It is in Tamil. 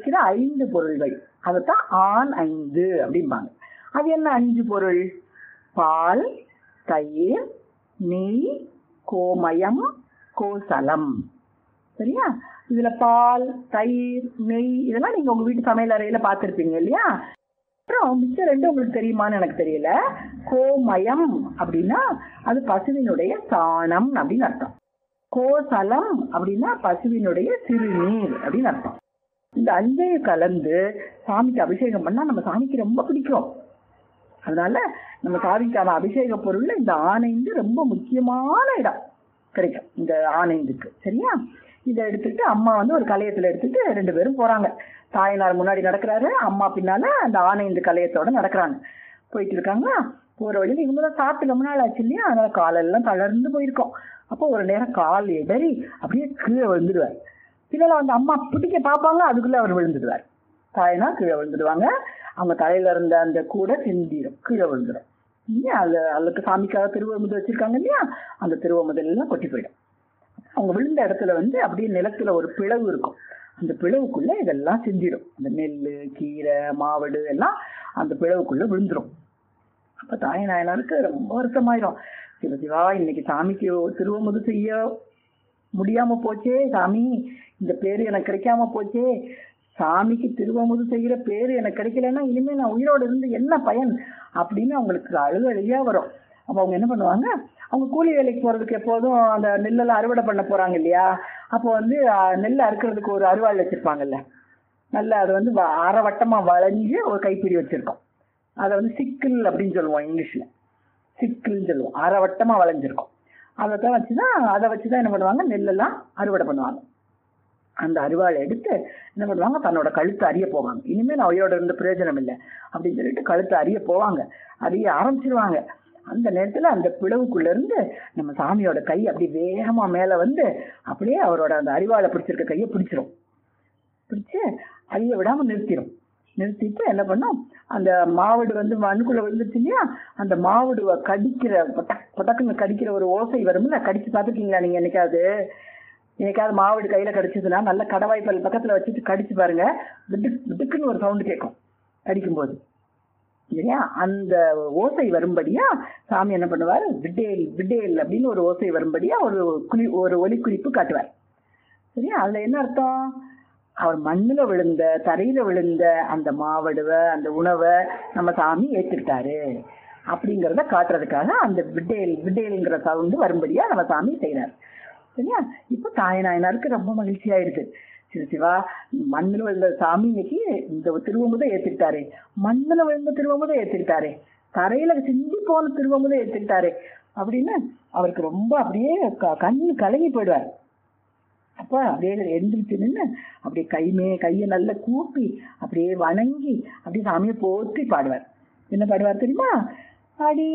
குறிக்கிற ஐந்து பொருள்கள் அதைத்தான் ஆண் ஐந்து அப்படிம்பாங்க அது என்ன அஞ்சு பொருள் பால் தயிர் நெய் கோமயம் கோசலம் சரியா இதுல பால் தயிர் நெய் இதெல்லாம் நீங்க உங்க வீட்டு சமையல் அறையில பார்த்திருப்பீங்க இல்லையா அப்புறம் மிச்சம் ரெண்டு உங்களுக்கு தெரியுமான்னு எனக்கு தெரியல கோமயம் அப்படின்னா அது பசுவினுடைய சாணம் அப்படின்னு அர்த்தம் கோசலம் அப்படின்னா பசுவினுடைய சிறுநீர் அப்படின்னு அர்த்தம் இந்த அஞ்சையும் கலந்து சாமிக்கு அபிஷேகம் பண்ணா நம்ம சாமிக்கு ரொம்ப பிடிக்கும் அதனால நம்ம சாமிக்கான அபிஷேக பொருள்ல இந்த ஆனைந்து ரொம்ப முக்கியமான இடம் கிடைக்கும் இந்த ஆனைந்துக்கு சரியா இதை எடுத்துட்டு அம்மா வந்து ஒரு கலையத்துல எடுத்துட்டு ரெண்டு பேரும் போறாங்க தாயனார் முன்னாடி நடக்கிறாரு அம்மா பின்னால அந்த ஆனைந்து கலையத்தோட நடக்கிறாங்க போயிட்டு இருக்காங்க போற வழியில இவங்க தான் சாப்பிட்டு ரொம்ப நாள் ஆச்சு இல்லையா அதனால காலெல்லாம் தளர்ந்து போயிருக்கோம் அப்போ ஒரு நேரம் கால் இடறி அப்படியே கீழே விழுந்துடுவார் பின்னால வந்து அம்மா பிடிக்க பார்ப்பாங்க அதுக்குள்ள அவர் விழுந்துடுவார் தாயனா கீழே விழுந்துடுவாங்க அவங்க தலையில இருந்த அந்த கூடை சிந்திடும் கீழே விழுந்துடும் இல்லையா அது அதுக்கு சாமிக்காக திருவமுது வச்சிருக்காங்க இல்லையா அந்த திருவமுதல் எல்லாம் கொட்டி போயிடும் அவங்க விழுந்த இடத்துல வந்து அப்படியே நிலத்துல ஒரு பிளவு இருக்கும் அந்த பிளவுக்குள்ள இதெல்லாம் சிந்திடும் அந்த நெல் கீரை மாவடு எல்லாம் அந்த பிளவுக்குள்ள விழுந்துரும் அப்ப தாய் நாயனாருக்கு ரொம்ப வருத்தமாயிரும் சிவ சிவா இன்னைக்கு சாமிக்கு திருவமுது செய்ய முடியாம போச்சே சாமி இந்த பேரு எனக்கு கிடைக்காம போச்சே சாமிக்கு திருவமுது செய்யற பேரு எனக்கு கிடைக்கலன்னா இனிமே நான் உயிரோடு இருந்து என்ன பயன் அப்படின்னு அவங்களுக்கு அழுக அழுகையா வரும் அப்ப அவங்க என்ன பண்ணுவாங்க அவங்க கூலி வேலைக்கு போறதுக்கு எப்போதும் அந்த நெல்லெல்லாம் அறுவடை பண்ண போறாங்க இல்லையா அப்போ வந்து அஹ், நெல் அறுக்கிறதுக்கு ஒரு அருவாள் வச்சிருப்பாங்கல்ல நல்ல அது வந்து வ- அரை வட்டமா வளைஞ்சு ஒரு கைப்பிடி வச்சிருக்கோம் அதை வந்து சிக்கிள் அப்படின்னு சொல்லுவோம் இங்கிலீஷ்ல சிக்கிள்னு சொல்லுவோம் அரை வட்டமா வளைஞ்சிருக்கும் அதை தான் வச்சுதான் அதை வச்சுதான் என்ன பண்ணுவாங்க நெல்லெல்லாம் அறுவடை பண்ணுவாங்க அந்த அருவாளை எடுத்து என்ன பண்ணுவாங்க தன்னோட கழுத்தை அறிய போவாங்க இனிமே நான் உயிரோட இருந்த பிரயோஜனம் இல்லை அப்படின்னு சொல்லிட்டு கழுத்தை அறிய போவாங்க அறிய ஆரம்பிச்சிருவாங்க அந்த நேரத்துல அந்த பிளவுக்குள்ள இருந்து நம்ம சாமியோட கை அப்படி வேகமா மேல வந்து அப்படியே அவரோட அந்த அரிவாளை பிடிச்சிருக்க கையை பிடிச்சிரும் பிடிச்சு அழிய விடாம நிறுத்திடும் நிறுத்திட்டு என்ன பண்ணும் அந்த மாவடு வந்து மண்ணுக்குள்ள விழுந்துருச்சு இல்லையா அந்த மாவடுவை கடிக்கிற பட்டக் பட்டக்குன்னு கடிக்கிற ஒரு ஓசை வரும்ல கடிச்சு பார்த்துருக்கீங்களா நீங்க என்னைக்காவது என்னைக்காவது மாவடு கையில கடிச்சதுன்னா நல்ல கடவாய் பல் பக்கத்துல வச்சுட்டு கடிச்சு பாருங்க விட்டுக் விட்டுக்குன்னு ஒரு சவுண்டு கேட்கும் கடிக்கும்போது இல்லையா அந்த ஓசை வரும்படியா சாமி என்ன பண்ணுவார் விடேல் விடேல் அப்படின்னு ஒரு ஓசை வரும்படியா ஒரு குளி ஒரு ஒலி குறிப்பு காட்டுவார் சரியா அதுல என்ன அர்த்தம் அவர் மண்ணுல விழுந்த தரையில விழுந்த அந்த மாவடுவை அந்த உணவை நம்ம சாமி ஏத்துக்கிட்டாரு அப்படிங்கறத காட்டுறதுக்காக அந்த விடேல் விடேல்ங்கிற சவுண்டு வரும்படியா நம்ம சாமி செய்யறாரு சரியா இப்ப தாயநாயனாருக்கு ரொம்ப மகிழ்ச்சி ஆயிடுது சிவ சிவா மண்ணுல விழுந்த சாமி இன்னைக்கு இந்த திருவமுதை ஏத்துக்கிட்டாரு மண்ணுல விழுந்த திருவமுதை ஏத்துக்கிட்டாரு தரையில சிந்தி போன திருவமுதை ஏத்துக்கிட்டாரு அப்படின்னு அவருக்கு ரொம்ப அப்படியே க- கண்ணு கலங்கி போயிடுவார் அப்ப அப்படியே எந்திரிச்சு நின்று அப்படியே கைமே கையை நல்லா கூப்பி அப்படியே வணங்கி அப்படியே சாமியை போற்றி பாடுவார் என்ன பாடுவார் தெரியுமா அடி